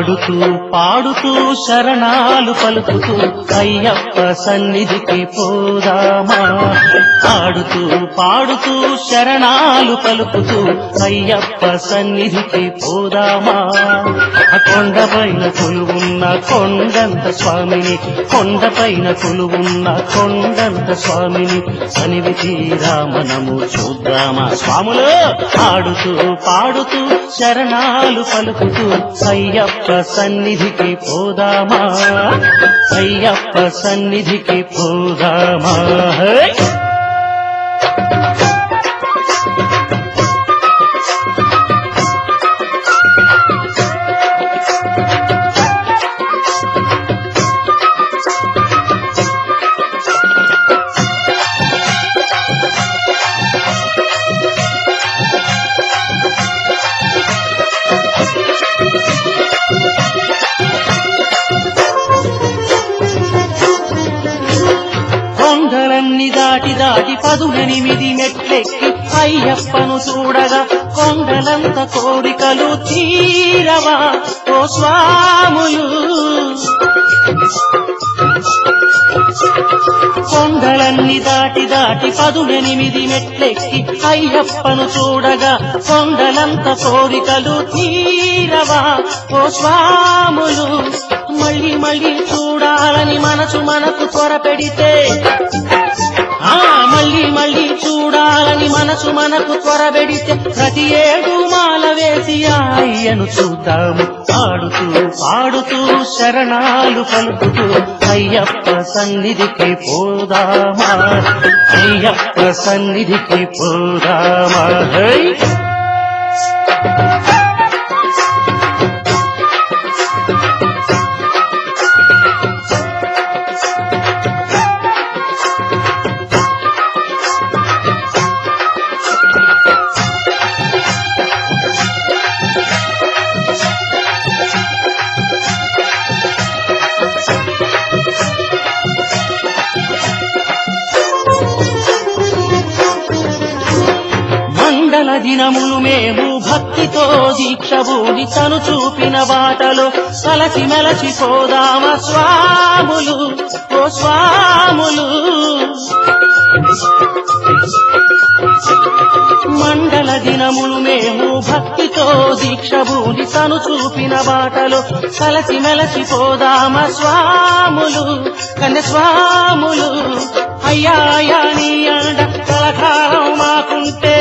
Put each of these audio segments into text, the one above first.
ఆడుతూ పాడుతూ శరణాలు పలుకుతూ అయ్యప్ప సన్నిధికి పోదామా ఆడుతూ పాడుతూ శరణాలు పలుకుతూ అయ్యప్ప సన్నిధికి పోదామా ఆ కొండపైన కొలువున్న కొండంత స్వామిని కొండపైన కొలువున్న కొండంత స్వామిని సనివి తీరా మనము చూద్దామా స్వాములు ఆడుతూ పాడుతూ శరణాలు పలుకుతూ అయ్యప్ప సన్నిధికి పోదామా అయ్యప్ప సన్నిధికి పోదామా హే! కొండలన్నీ దాటి దాటి పదునెనిమిది మెట్లెక్కి అయ్యప్పను చూడగా కొండలంత కోరికలు తీరవా ఓ స్వాములు కొండలన్నీ దాటి దాటి పదునెనిమిది మెట్లెక్కి అయ్యప్పను చూడగా కొండలంత కోరికలు తీరవా ఓ స్వాములు మళ్ళీ మళ్ళీ చూడాలని మనసు మనకు త్వర పెడితే ఆ మళ్ళీ మళ్ళీ చూడాలని మనసు మనకు త్వరబెడితే ప్రతి ఏడు మాల వేసి ఆ అయ్యను చూద్దాము పాడుతూ పాడుతూ శరణాలు పలుకుతూ అయ్యప్ప సన్నిధికి పోదామా అయ్యప్ప సన్నిధికి పోదామా హై! మండల దినములు మేము భక్తితో దీక్షభూని తను చూపిన బాటలో కలసి మెలసి పోదామ స్వాములు ఓ స్వాములు మండల దినములు మేము భక్తితో దీక్షభూని తను చూపిన బాటలో కలసి మెలసి పోదామ స్వాములు కన్య స్వాములు అయ్యా అయ్యా నీ అండ కలకాలం మాకుంటే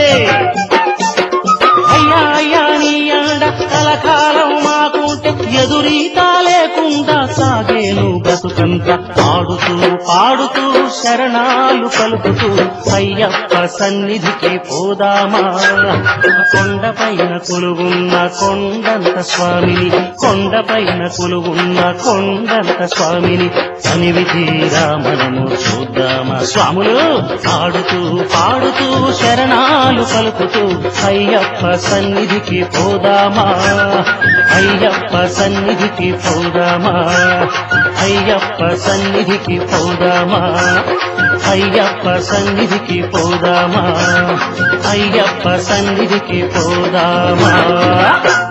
అయ్యా అయ్యా నీ అండ కలకాలం మాకుంటే ఎదురీత లేకుండా సాగేను బ్రతుకంత పాడుతూ పాడుతూ శరణాలు పలుకుతూ అయ్యప్ప సన్నిధికి పోదామా కొండపైన కొలువున్న కొండంత స్వామిని కొండపైన కొలువున్న కొండంత స్వామిని సనివి తీరా మనము చూద్దామా స్వాములు పాడుతూ పాడుతూ శరణాలు పలుకుతూ అయ్యప్ప సన్నిధికి పోదామా అయ్యప్ప సన్నిధికి పోదామా అయ్యప్ప సన్నిధికి పోదామా అయ్యప్ప సన్నిధికి పోదామా అయ్యప్ప సన్నిధికి పోదామా